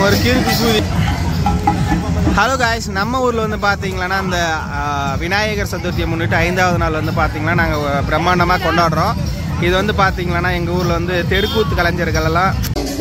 ஒரு கிறுக்கு கூதி hello guys நம்ம ஊரில் வந்து பார்த்தீங்கன்னா அந்த ஆ, விநாயகர் சதுர்த்தியை முன்னிட்டு ஐந்தாவது நாள் வந்து பார்த்தீங்கன்னா நாங்கள் பிரம்மாண்டமாக கொண்டாடுறோம் இது வந்து பார்த்தீங்கன்னா எங்கள் ஊரில் வந்து தெருக்கூத்து கலைஞர்கள் எல்லாம்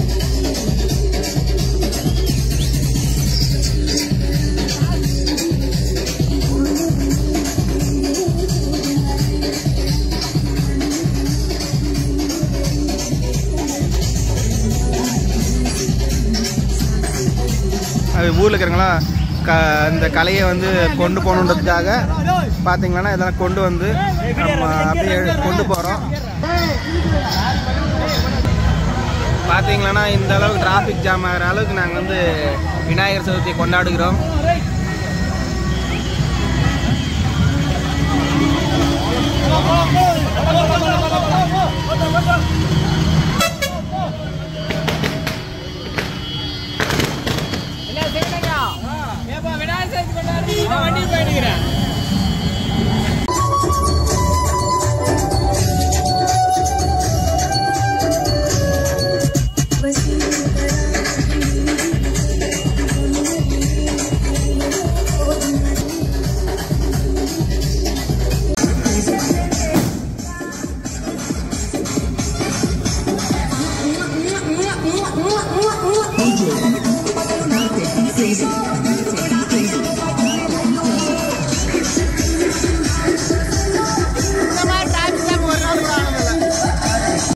அது ஊரில் இருக்கிறவங்களா க இந்த கலையை வந்து கொண்டு போகணுன்றதுக்காக பார்த்தீங்கன்னா இதெல்லாம் கொண்டு வந்து நம்ம அப்படியே கொண்டு போகிறோம் பார்த்தீங்கன்னா இந்த அளவுக்கு டிராஃபிக் ஜாம் ஆகிற அளவுக்கு நாங்கள் வந்து விநாயகர் சதுர்த்தியை கொண்டாடுகிறோம்